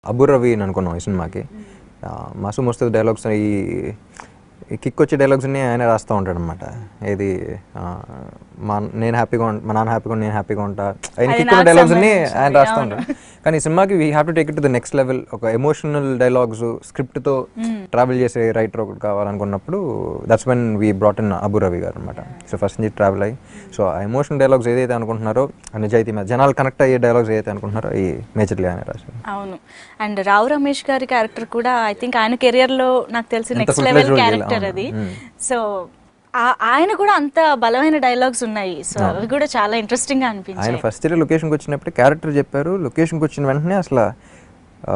అబుర్ రవి అని అనుకున్నాం ఈ సినిమాకి ఆ, మస్తు మస్తు డైలాగ్స్ ఈ ఈ కిక్ వచ్చే డైలాగ్స్ని ఆయన రాస్తూ ఉంటాడు అనమాట ఏది ఆ, మా నేను హ్యాపీగా ఉం మా నాన్న హ్యాపీగా ఉంటే నేను హ్యాపీగా ఉంటా ఆయన అది కిక్ ఉన్న నాకు డైలాగ్స్ని సంబంధించింది, ఆయన రాస్తూ అవును. ఉంటాడు కానీ ఈ సినిమాకి we have to take it to the next level ఒక ఎమోషనల్ డైలాగ్స్ స్క్రిప్ట్తో ట్రావెల్ చేసే రైటర్ ఒకటి కావాలనుకున్నప్పుడు that's when we brought in Abburi Ravi garu అనమాట సో ఫస్ట్ నుంచి ట్రావెల్ అయ్యి సో ఆ ఎమోషనల్ డైలాగ్స్ ఏదైతే అనుకుంటున్నారో ఆ నిజాయితీ మీద జనాలు కనెక్ట్ అయ్యే డైలాగ్స్ ఏదైతే అనుకుంటున్నారో ఈ మేజర్లీ ఆయన రాశారు అవును అండ్ రావు రమేష్ గారి క్యారెక్టర్ కూడా ఐ థింక్ ఆయన కెరియర్ లో నాకు తెలిసి ఎంత next full-fledged level role character చేయాలి, అది అవును. సో ఆయన కూడా అంత బలమైన డైలాగ్స్ ఉన్నాయి సో అవి కూడా చాలా ఇంట్రెస్టింగ్ గా ఆయన అనిపించాయి ఫస్ట్ ఇయర్ లొకేషన్కి వచ్చినప్పుడు క్యారెక్టర్ చెప్పారు లొకేషన్కి వచ్చిన వెంటనే అసలు ఆ,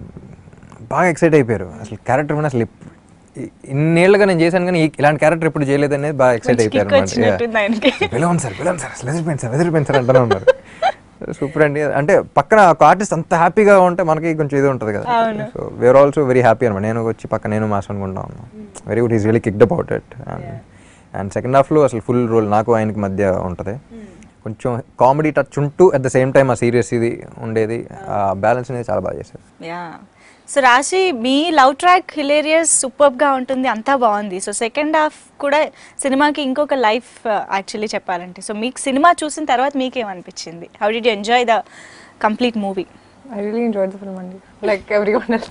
బాగా ఎక్సైట్ అయిపోయారు అసలు క్యారెక్టర్ మీద అసలు ఇప్- ఇ- ఇన్నేళ్ళుగా నేను చేశాను కానీ ఈ- ఇలాంటి క్యారెక్టర్ ఎప్పుడు చేయలేదు అనేది బాగా ఎక్సైట్ మంచి అయిపోయారు kick వచ్చినట్టుంది ఆయనకి. పిలవండి సార్ పిలవండి సార్ అసలు ఎదిరిపోయింది సార్ ఎదిరిపోయింది సార్ అంటూనే ఉన్నారు సూపర్ అండి అంటే పక్కన ఒక ఆర్టిస్ట్ అంత హ్యాపీగా ఉంటే మనకి కొంచెం ఇది ఉంటుంది కదా అవును. So we're also very happy అనమాట నేను వచ్చి పక్క నేను మాస్ అనుకుంటా ఉన్నాను very good is really kicked about it and second హాఫ్లో అసలు ఫుల్ రోల్ నాకు ఆయనకి మధ్య ఉంటుంది కొంచెం కామెడీ టచ్ ఉంటూ అట్ ద సేమ్ టైం ఆ సీరియస్ ఇది ఉండేది ఆ బ్యాలెన్స్ అనేది చాలా బాగా చేశారు యా సో రాశి మీ లవ్ ట్రాక్ హిలేరియస్ సూపర్ గా ఉంటుంది అంతా బాగుంది సో సెకండ్ హాఫ్ కూడా సినిమాకి ఇంకొక లైఫ్ యాక్చువల్లీ చెప్పాలంటే సో మీకు సినిమా చూసిన తర్వాత మీకేమనిపించింది how did you enjoy the complete movie I really enjoyed the film, Andy. Like everyone else.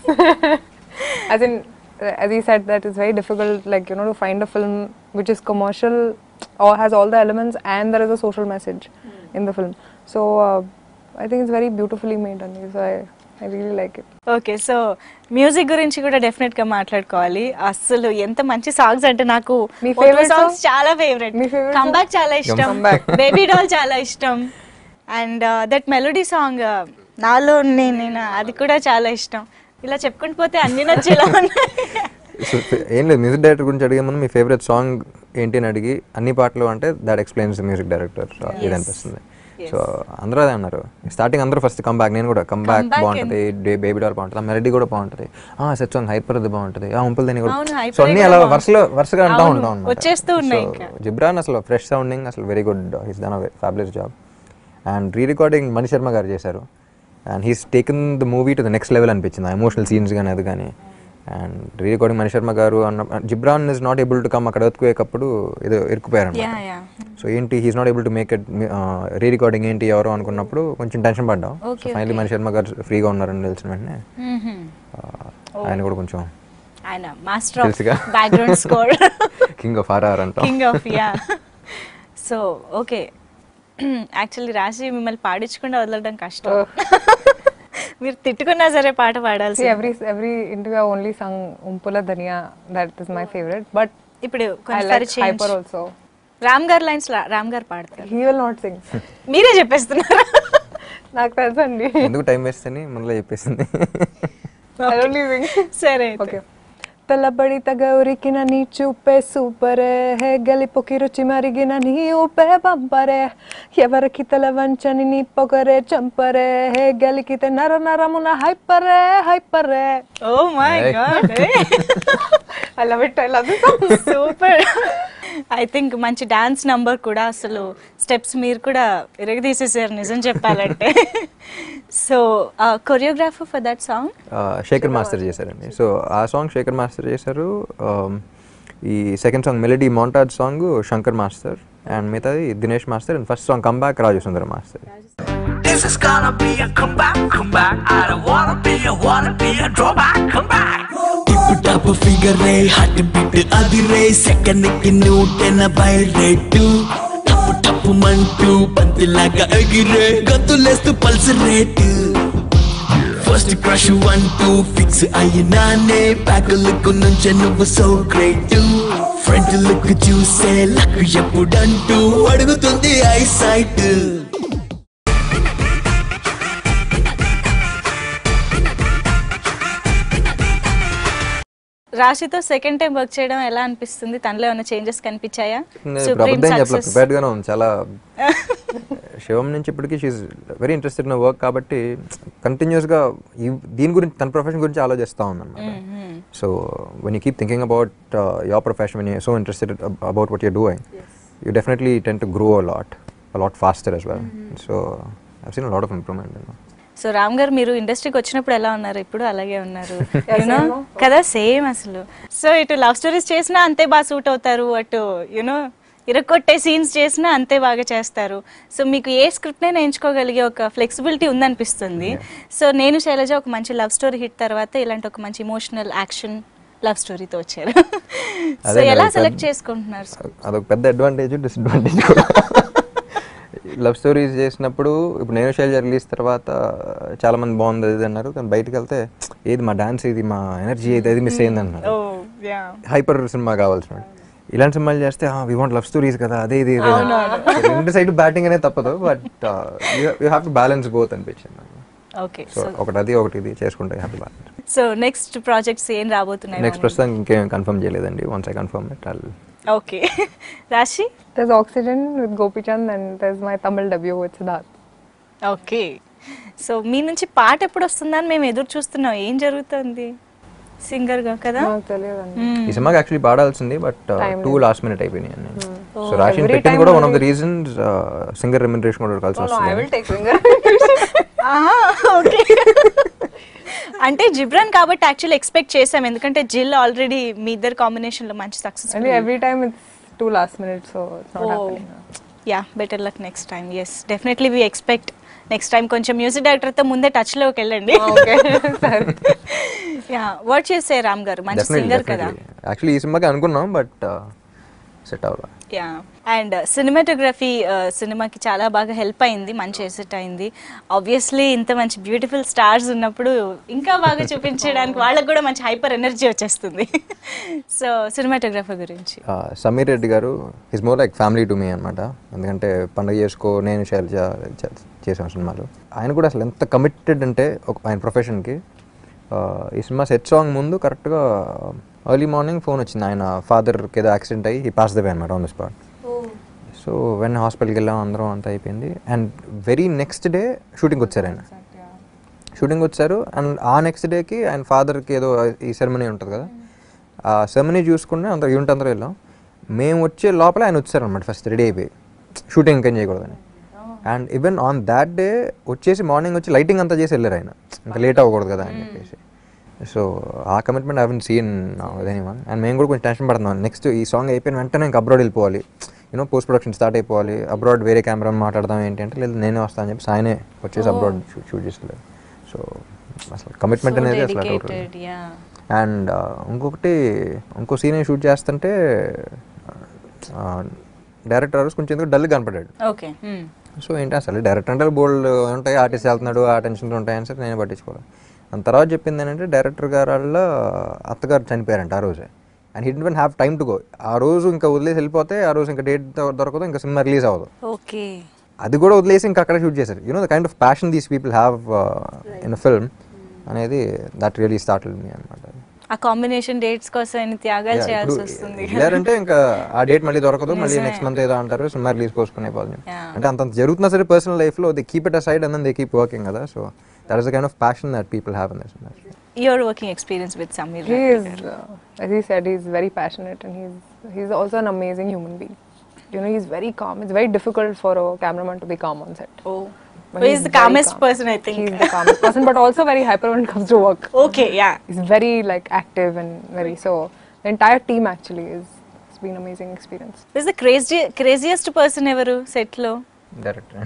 as in, uh, as he said, that it's very difficult, like you know, to find a film which is commercial or has all the elements and there is a social message in the film. So uh, I think it's very beautifully made, Andy. So I, I really like it. Okay so music గురించి కూడా definite గా మాట్లాడుకోవాలి అస్సలు ఎంత మంచి songs అంటే నాకు మీ favourite సాంగ్స్ song? చాలా ఫేవరెట్ మీ favourite కంబ్యాక్ చాలా ఇష్టం Comeback. బేబీ డాల్ చాలా ఇష్టం అండ్ దట్ మెలోడీ సాంగ్ నాలో నేను నేను అది కూడా చాలా ఇష్టం ఇలా చెప్పుకుంటూ పోతే అన్ని నచ్చేలా ఉన్నాయి సో ఏం లేదు మ్యూజిక్ డైరెక్టర్ గురించి అడిగే ముందు మీ ఫేవరెట్ సాంగ్ ఏంటి అని అడిగి అన్ని పాటలు అంటే that explains the music director ఇది అనిపిస్తుంది సో అందరూ అదే అన్నారు స్టార్టింగ్ అందరూ ఫస్ట్ కమ్ బ్యాక్ నేను కూడా కమ్ బ్యాక్ Comeback బాగుంటుంది బేబీ డాల్ బాగుంటుంది ఆ మెలడీ కూడా బాగుంటుంది ఆ సెట్ సాంగ్ హైపర్ అది బాగుంటుంది ఆ ఉంపుల్ దీని కూడా అవును, Hyper సో అన్ని కూడా అలా బాగుంటుంది. వరుసలో వరుసగా అంటూ అవును, ఉంటాం అన్నమాట. వచ్చేస్తూ ఉన్నాయి So, ఇంకా. జిబ్రాన్ అసలు ఫ్రెష్ సౌండింగ్ అసలు very good his done fabulous job and re recording Mani Sharma garu చేశారు and he's taken the movie to the next level అనిపించింది ఆ ఎమోషనల్ సీన్స్ కానీ అది కానీ and re recording Mani Sharma garu అన్న Ghibran is not able to come అక్కడ ఎత్తుకోయేటప్పుడు ఏదో ఇరుక్కుపోయారు యా యా సో ఏంటి he's not able to make it re recording ఏంటి ఎవరో అనుకున్నప్పుడు కొంచెం టెన్షన్ పడ్డాం so Okay, finally Mani Sharma garu ఫ్రీగా ఉన్నారని తెలిసిన వెంటనే ఆ, ఆయన కూడా కొంచెం ఆయన మాస్టర్ ఆఫ్ తెలుసుగా. Background score king of R R అంటాం king of yeah so okay actually Raashi మిమ్మల్ని పాడించకుండా వదలడం కష్టం మీరు తిట్టుకున్నా సరే పాట పాడాల్సి See, every every interview I only sung Umpula Dhania. That is my favorite. But ఇప్పుడు I కొంచెంసారి like change Hyper also. Ram garu lines Ram గారు పాడతారు He will not sing. మీరే చెప్పేస్తున్నారు నాకు తెలుసు అండి ఎందుకు టైం వేస్ట్ అని ముందులో చెప్పేసింది I only sing. సరే ఓకే తలబడి తగ ఉరికిన నీ చూపే సూపరే హే గలిపొకి రుచి మరిగిన నీ ఊపే పంపరే ఎవరికి తల వంచని నీ పొగరే చంపరే హే గలికితే నర నరమున హైపరే హైపరే oh my god I love it I love it super I think మంచి డాన్స్ నంబర్ కూడా అసలు స్టెప్స్ మీరు కూడా ఇరగదీసేసారు నిజం చెప్పాలంటే సో కొరియోగ్రాఫర్ ఫర్ దట్ సాంగ్ ఆ, శేఖర్ మాస్టర్ చేశారండి సో ఆ సాంగ్ శేఖర్ మాస్టర్ చేశారు ఆమ్, ఈ second song melody montage song Shankar master and మిగతాది Dinesh master and first song comeback Raju Sundar master This is gonna be a comeback, comeback. I don't wanna be a wanna be a drawback, comeback. Tip top figure రే heart beat అది రే second కి నూటెన బయల్ rate టప్పు టప్పు మంటూ బంతిలాగా ఎగిరే గంతులేస్తూ pulse rate first crush one two fix అయినానే back look నుంచి నువ్వు సో గ్రేట్ ఫ్రంట్ లుక్ చూసే లక్ ఎప్పుడంటూ అడుగుతుంది ఐ సైట్ రాశితో సెకండ్ టైం వర్క్ చేయడం ఎలా అనిపిస్తుంది తనలో ఏమైనా చేంజెస్ కనిపించాయా ఇప్పుడు సుప్రీం అబద్ధం చెప్పలేదు సక్సెస్ ప్రిపేర్డ్ గానే ఉంది చాలా శివం నుంచి ఇప్పటికీ she's very interested in work కాబట్టి కంటిన్యూస్ గా ఈ దీని గురించి తన ప్రొఫెషన్ గురించి ఆలోచిస్తూ ఉందన్నమాట so when you keep thinking about your profession when you so interested about what you're doing you definitely tend to grow a lot a lot faster as well so I've seen a lot of improvement so Ram garu మీరు ఇండస్ట్రీకి వచ్చినప్పుడు ఎలా ఉన్నారు ఇప్పుడు అలాగే ఉన్నారు you know కదా same అసలు సో ఇటు లవ్ స్టోరీస్ చేసినా అంతే బాగా సూట్ అవుతారు అటు యూనో ఇరగొట్టే సీన్స్ చేసినా అంతే బాగా చేస్తారు సో మీకు ఏ స్క్రిప్ట్నే ఎంచుకోగలిగే ఒక ఫ్లెక్సిబిలిటీ ఉందనిపిస్తుంది సో నేను శైలజ ఒక మంచి లవ్ స్టోరీ హిట్ తర్వాత ఇలాంటి ఒక మంచి ఇమోషనల్ యాక్షన్ లవ్ స్టోరీతో వచ్చారు సో అదే ఎలా మరి సెలెక్ట్ పెద్ద- చేసుకుంటున్నారు అదొక పెద్ద అడ్వాంటేజ్ డిసడ్వాంటేజ్ కూడా లవ్ స్టోరీస్ చేసినప్పుడు ఇప్పుడు నేను శైలజ రిలీజ్ తర్వాత చాలా మంది బాగుంది అది ఇది అన్నారు కానీ బయటకు వెళ్తే ఏది మా డాన్స్ ఇది మా ఎనర్జీ ఇది అది మిస్ అయింది అన్నారు ఓ యా హైపర్ సినిమా కావాల్సిన ఇలాంటి సినిమాలు చేస్తే వి వాంట్ లవ్ స్టోరీస్ కదా అదే ఇది ఇది అని. రెండు సైడ్ బ్యాటింగ్ అనేది తప్పదు but you have to balance both అనిపించింది ఓకే సో ఒకటి అది ఒకటి ఇది చేసుకుంటే happy balance so next projects ఏం రాబోతున్నాయి నెక్స్ట్ ప్రస్తుతం ఇంకేం కన్ఫర్మ్ చేయలేదండి once I confirm it I okay Raashi There's Oxygen with Gopichand and there's my Tamil debut with Siddharth. Okay so మీ నుంచి పాట ఎప్పుడు వస్తుందని మేము ఎదురు చూస్తున్నాం ఏం జరుగుతుంది సింగర్ గా కదా నాకు తెలియదండి మ్మ్. ఈ సినిమాకి యాక్చువల్లీ పాడాల్సింది బట్ Time టూ లేదు. లాస్ట్ మినిట్ అయిపోయినాయి అన్ని సో రాశిని Every పెట్టింది time కూడా one of the only- reasons singer remuneration కూడా కలిసి No, no, I will వస్తుంది take finger. ఆహా, ఓకే అంటే జిబ్రాన్ కాబట్టి యాక్చువల్లీ ఎక్స్పెక్ట్ చేసాం ఎందుకంటే జిల్ ఆల్రెడీ మీ ఇద్దరు కాంబినేషన్ లో మంచి success Only every time it's two last minutes, so it's not happening. Yeah better luck next time yes definitely we expect next time కొంచెం మ్యూజిక్ డైరెక్టర్తో ముందే టచ్లోకి వెళ్ళండి Okay, సరే. యా వర్క్ చేసే రామ్ గారు మంచి సింగర్ కదా యాక్చువల్లీ ఈ సినిమాకి అనుకున్నాం బట్ సెట్ అవ్వాలి యా అండ్ సినిమాటోగ్రఫీ సినిమాకి చాలా బాగా హెల్ప్ అయింది మంచి ఎసెట్ అయింది ఆబ్వియస్లీ ఇంత మంచి బ్యూటిఫుల్ స్టార్స్ ఉన్నప్పుడు ఇంకా బాగా చూపించడానికి వాళ్ళకి కూడా మంచి హైపర్ ఎనర్జీ వచ్చేస్తుంది సో సినిమాటోగ్రఫీ గురించి Sameer Reddy garu is more like family to me అనమాట ఎందుకంటే పండుగ చేసుకో నేను శైలజ చ- చేసాం సినిమాలు ఆయన కూడా అసలు ఎంత కమిటెడ్ అంటే ఒక ఆయన ప్రొఫెషన్కి ఈ సినిమా సెట్ సాంగ్ ముందు కరెక్ట్గా ఎర్లీ మార్నింగ్ ఫోన్ వచ్చింది ఆయన ఫాదర్కి ఏదో యాక్సిడెంట్ అయ్యి ఈ పాస్ ద వే అనమాట on the spot so when హాస్పిటల్కి వెళ్ళాం అందరం అంతా అయిపోయింది and very next day shooting వచ్చారు ఆయన షూటింగ్ వచ్చారు అండ్ ఆ నెక్స్ట్ డేకి ఆయన ఫాదర్కి ఏదో ఈ సెరమనీ ఉంటుంది కదా ఆ సెరమనీ చూసుకుంటే అందరూ యూనిట్ అందరూ వెళ్ళాం మేము వచ్చే లోపల ఆయన వచ్చారనమాట ఫస్ట్ రెడీ అయిపోయి షూటింగ్ ఇంకేం చేయకూడదని and even on that day వచ్చేసి మార్నింగ్ వచ్చి లైటింగ్ అంతా చేసి వెళ్ళారు ఆయన ఇంకా లేట్ అవ్వకూడదు కదా అని చెప్పేసి సో ఆ commitment I seen anyone and మేము కూడా కొంచెం టెన్షన్ పడుతున్నాం నెక్స్ట్ ఈ సాంగ్ అయిపోయిన వెంటనే ఇంకా అబ్రాడ్ వెళ్ళిపోవాలి యూనో పోస్ట్ ప్రొడక్షన్ స్టార్ట్ అయిపోవాలి అబ్రాడ్ వేరే కెమెరా మాట్లాడదాం ఏంటి అంటే లేదు నేనే వస్తాను అని చెప్పి ఆయనే వచ్చేసి అబ్రాడ్ షూట్ షూట్ చేసలేదు సో అసలు కమిట్మెంట్ అనేది అసలు టోటల్ అండ్ ఇంకొకటి ఇంకో సీన్ షూట్ చేస్తుంటే డైరెక్టర్ గారు కొంచెం ఎందుకు డల్ కనపడ్డాడు ఓకే సో ఏంటి అసలు డైరెక్టర్ అంటే బోల్డ్ ఉంటాయి ఆర్టిస్ట్ వెళ్తున్నాడు ఆ టెన్షన్స్ ఉంటాయని సరే నేను పట్టించుకోవాలి దాని తర్వాత చెప్పింది ఏంటంటే డైరెక్టర్ గారు వాళ్ళ అత్తగారు చనిపోయారంట ఆ రోజే and hit one have time to go ఆ రోజు ఇంకా వదిలేసి వెళ్ళిపోతే ఆ రోజు ఇంకా డేట్ దొరకదు ఇంకా సినిమా రిలీజ్ అవ్వదు ఓకే అది కూడా వదిలేసి ఇంకా అక్కడ షూట్ చేశారు you know the kind of passion these people have in film అనేది దట్ రియలీ స్టార్ట్ మీ అనమాట ఆ కాంబినేషన్ డేట్స్ కోసం ఎన్ని త్యాగాలు చేయాల్సి వస్తుంది వెళ్ళారంటే ఇంకా ఆ డేట్ మళ్ళీ దొరకదు మళ్ళీ నెక్స్ట్ మంత్ ఏదో అంటారు సినిమా రిలీజ్ కోసుకునే పోదు Yeah. అంటే అంత జరుగుతున్నా సరే పర్సనల్ లైఫ్ లో they keep it side and they keep working కదా so that is the kind of passion that people have in this industry your working experience with Sameer He is, uh, as he said, he's very passionate and he's he's also an amazing human being. You know, he's very calm. It's very difficult for a cameraman to be calm on set. Oh But is he's ద very calmest calm. Person I think He's the calmest person, but also very hyper when it comes to work. Okay yeah He's very like active and very so. The entire team actually is. It's been amazing experience. Is the crazy craziest person ఎవరు set లో director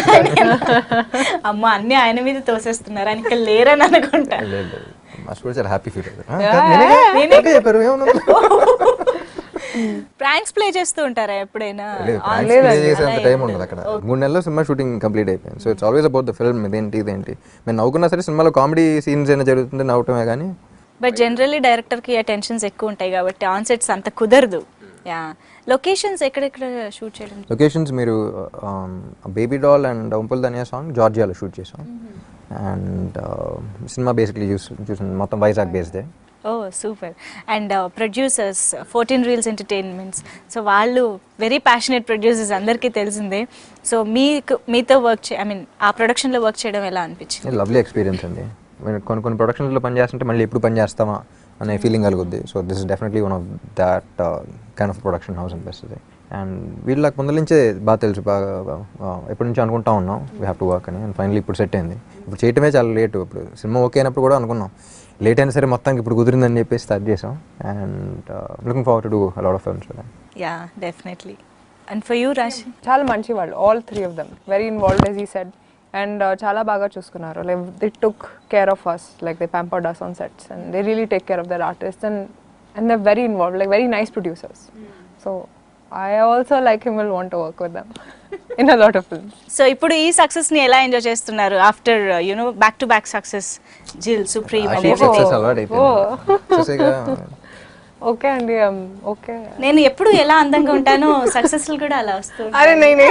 అమ్మ అన్ని ఆయన మీద తోసేస్తున్నారు ఆయన ఇక్కడ లేరని అనుకుంటా మస్ట్ కూడా చాలా హ్యాపీ ఫీల్ నేనే- చెప్పారు ఏమన్నా ప్రాంక్స్ ప్లే చేస్తూ ఉంటారా ఎప్పుడైనా లేదు On pranks set play చేసే అలా అంత ఏం టైం లేదు. ఉండదు అక్కడ మూడు నెలల్లో సినిమా షూటింగ్ కంప్లీట్ అయిపోయింది so it's always about the film ఇదేంటి ఇదేంటి మేము నవ్వుకున్నా సరే సినిమాలో కామెడీ సీన్స్ అయినా జరుగుతుంది నవ్వటమే కానీ బట్ జనరల్లీ డైరెక్టర్ కి టెన్షన్స్ ఎక్కువ ఉంటాయి కాబట్టి ఆన్ సెట్స్ అంత కుదరదు యా లొకేషన్స్ ఎక్కడెక్కడ షూట్ చేయడం లొకేషన్స్ మీరు బేబీ డాల్ అండ్ ఉంపుల్ దనియా సాంగ్ జార్జియాలో షూట్ చేసాం అండ్ సినిమా బేసిక్లీ చూసి చూసింది మొత్తం వైజాగ్ బేస్దే ఓ super and producers Fourteen Reels Entertainments so వాళ్ళు వెరీ ప్యాషనెట్ ప్రొడ్యూసర్స్ అందరికీ తెలిసిందే సో మీకు మీతో వర్క్ చే ఐ మీన్ ఆ ప్రొడక్షన్లో వర్క్ చేయడం ఎలా అనిపించింది లవ్లీ ఎక్స్పీరియన్స్ అండి మేము కొన్ని కొన్ని ప్రొడక్షన్స్లో పని చేస్తుంటే మళ్ళీ ఎప్పుడు పని చేస్తామా అనే ఫీలింగ్ కలుగుద్ది so this is definitely one of that kind of production house అనిపిస్తుంది అండ్ వీళ్ళకి ముందు నుంచే బాగా తెలుసు బాగా ఆ, ఎప్పటి నుంచో అనుకుంటా ఉన్నాం వీ హ్యావ్ టు వర్క్ అని అండ్ ఫైనల్లీ ఇప్పుడు సెట్ అయింది ఇప్పుడు చేయటమే చాలా లేట్ ఇప్పుడు సినిమా ఓకే అయినప్పుడు కూడా అనుకున్నాం లేట్ అయినా సరే మొత్తానికి ఇప్పుడు కుదిరిందని చెప్పేసి స్టార్ట్ చేసాం and looking forward to do lot of films yeah definitely and for you Raashi చాలా మంచి వాళ్ళు all three of them very involved as he said and చాలా బాగా చూసుకున్నారు like they took care of us like they pampered us on sets and they really take care of their artist and and they very involved like very nice producers so I also like him will want to work with them in a lot of films so ఇప్పుడు ఈ success ని ఎలా enjoy చేస్తున్నారు after you know back to back success Jil Supreme success అలవాటు అయిపోయింది okay అండి okay నేను ఎప్పుడు ఎలా అందంగా ఉంటానో సక్సెస్ కూడా అలా వస్తూ అరే నేను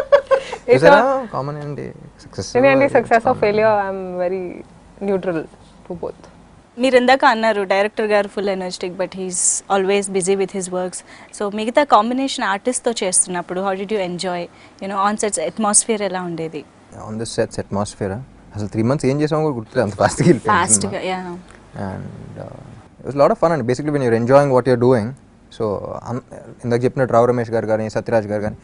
కామన్ అండి సక్సెస్ అండి success of failure I'm very neutral to both మీరు ఇందాక అన్నారు director garu full energetic but he's always busy with his works so మిగతా కాంబినేషన్ ఆర్టిస్ట్తో చేస్తున్నప్పుడు how did you enjoy you know on sets atmosphere ఎలా ఉండేది ఆన్ దిస్ సెట్స్ అట్మాస్ఫియర్ అసలు three months ఏం చేసామో కూడా గుర్తులేదు అంత ఫాస్ట్గా వెళ్ళిపోయింది ఫాస్ట్గా yeah and it's lot of fun అండి basically when you're enjoying what you're doing so ఇందాక చెప్పినట్టు రావు రమేష్ గారు కానీ సత్యరాజ్ గారు కానీ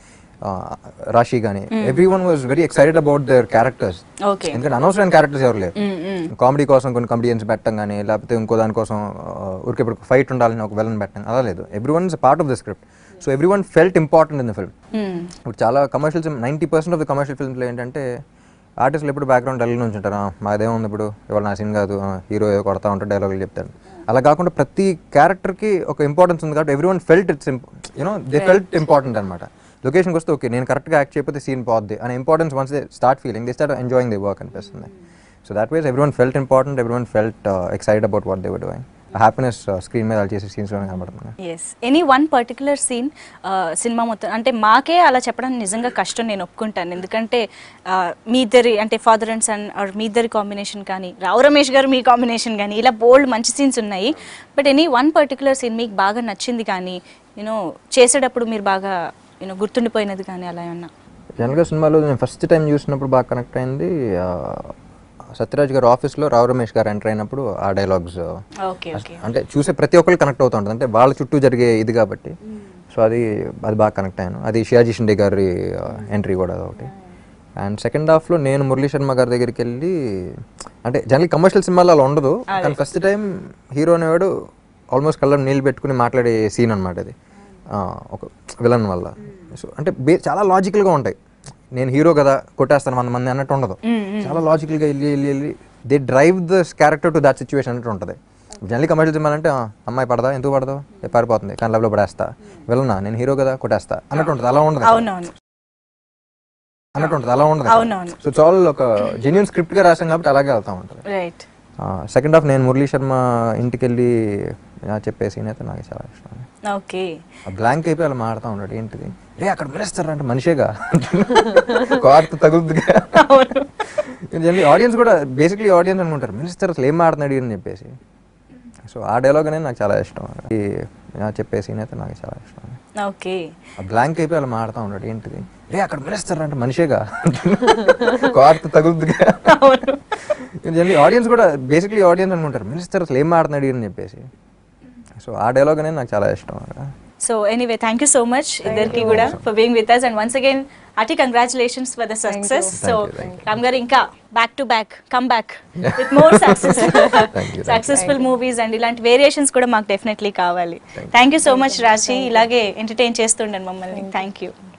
రాశి కానీ everyone was very excited about their characters okay ఎందుకంటే అనవసరమైన క్యారెక్టర్స్ ఎవరు లేరు కామెడీ కోసం కొన్ని కమెడియన్స్ పెట్టడం కానీ లేకపోతే ఇంకో దానికోసం ఊరికి ఇప్పుడు ఫైట్ ఉండాలని ఒక విలన్ పెట్టడం అలా లేదు everyone is part of the script so everyone felt important in the film ఇప్పుడు చాలా commercials ninety percent of the commercial ఫిల్మ్స్లో ఏంటంటే ఆర్టిస్టులు ఎప్పుడు బ్యాక్గ్రౌండ్ డల్ నుంచి ఉంటారు "ఆ, మాదేముంది ఇప్పుడు ఇవాళ నా సీన్ కాదు హీరో ఏదో కొడతా ఉంటారు డైలాగులు చెప్తారు అలా కాకుండా ప్రతి క్యారెక్టర్కి ఒక ఇంపార్టెన్స్ ఉంది కాబట్టి everyone felt it's you know they felt important అనమాట లొకేషన్కి వస్తే ఓకే నేను కరెక్ట్గా యాక్ట్ చేయకపోతే సీన్ పోద్ది అనే importance once they start feeling they start enjoying they work అనిపిస్తుంది so that was everyone felt important everyone felt excited about what they were doing happiness screen మీద వాళ్ళు చేసే సీన్స్లోనే కనబడుతుంది yes any one particular scene సినిమా మొత్తం అంటే మాకే అలా చెప్పడం నిజంగా కష్టం నేను ఒప్పుకుంటాను ఎందుకంటే uh, మీ ఇద్దరి అంటే ఫాదర్ అండ్ సన్ ఆర్ మీ ఇద్దరి కాంబినేషన్ కానీ రావు రమేష్ గారు మీ కాంబినేషన్ కానీ ఇలా బోల్డ్ మంచి సీన్స్ ఉన్నాయి but any one particular scene మీకు బాగా నచ్చింది కానీ యూనో చేసేటప్పుడు మీరు బాగా యూనో గుర్తుండిపోయినది కానీ అలా ఏమన్నా జనరల్గా సినిమాలో నేను ఫస్ట్ టైం చూసినప్పుడు బాగా కనెక్ట్ అయింది ఆ, సత్యరాజ్ గారు ఆఫీస్లో రావు రమేష్ గారు ఎంటర్ అయినప్పుడు ఆ డైలాగ్స్ ఓకే ఓకే అంటే చూసే ప్రతి ఒక్కరు కనెక్ట్ అవుతూ ఉంటుంది అంటే వాళ్ళ చుట్టూ జరిగే ఇది కాబట్టి సో అది అది బాగా కనెక్ట్ అయ్యాను అది షియాజీ షిండే గారి ఎంట్రీ కూడా ఒకటి అండ్ సెకండ్ హాఫ్లో నేను మురళీ శర్మ గారి దగ్గరికి వెళ్ళి అంటే జనరల్ కమర్షియల్ సినిమాలో అలా ఉండదు కానీ ఫస్ట్ టైం హీరో అనేవాడు ఆల్మోస్ట్ కళ్ళం నీళ్ళు పెట్టుకుని మాట్లాడే సీన్ అనమాట అది ఆ, ఒక విలన్ వల్ల సో అంటే బే చాలా లాజికల్గా ఉంటాయి నేను హీరో కదా కొట్టేస్తాను వంద మంది అన్నట్టు ఉండదు చాలా లాజికల్గా వెళ్ళి వెళ్ళి వెళ్ళి they drive the character to that situation అన్నట్టు ఉంటుంది జనరల్ కమర్షియల్ సినిమా అంటే "ఆ, అమ్మాయి పడదా ఎందుకు పడదు "ఏ, పారిపోతుంది కానీ లవ్లో పడేస్తా విలనా నేను హీరో కదా కొట్టేస్తా అన్నట్టు ఉంటుంది అలా ఉండదు అవునవును అన్నట్టు ఉంటుంది అలా ఉండదు అవునవును. సో చాలా ఒక జెన్యున్ స్క్రిప్ట్ గా రాసాం కాబట్టి అలాగే వెళ్తా ఉంటుంది రైట్ సెకండ్ హాఫ్ నేను మురళీ శర్మ ఇంటికి వెళ్ళి ఆ చెప్పే సీన్ అయితే నాకు చాలా ఇష్టం ఓకే ఆ బ్లాంక్ అయిపోయి అలా మాడుతూ ఉంటాడు ఏంటిది రే అక్కడ పిలుస్తారు అంటే మనిషేగా కార్త్ తగులుతుందిగా ఆడియన్స్ కూడా బేసిక్లీ ఆడియన్స్ అనుకుంటారు మినిస్టర్ అసలు ఏం మాడుతున్నాడు అని చెప్పేసి సో ఆ డైలాగ్ అనేది నాకు చాలా ఇష్టం ఈ ఆ చెప్పే సీన్ అయితే నాకు చాలా ఇష్టం ఓకే ఆ బ్లాంక్ అయిపోయి అలా మాడుతూ ఉంటాడు ఏంటిది రే అక్కడ పిలుస్తారు అంటే మనిషేగా కార్త్ తగులుతుందిగా ఆడియన్స్ కూడా బేసిక్లీ ఆడియన్స్ అనుకుంటారు మినిస్టర్ అసలు ఏం మాడుతున్నాడు అని చెప్పేసి సో ఆ డైలాగ్ అనేది నాకు చాలా ఇష్టం so anyway thank you so much ఇద్దరికి కూడా for being with us and once again అతి congratulations for the success so Ram garu ఇంకా back to back come back with more success you. Successful movies and ఇలాంటి variations కూడా మాకు definitely కావాలి thank you so much రాశి ఇలాగే ఎంటర్టైన్ చేస్తుండండి మమ్మల్ని thank you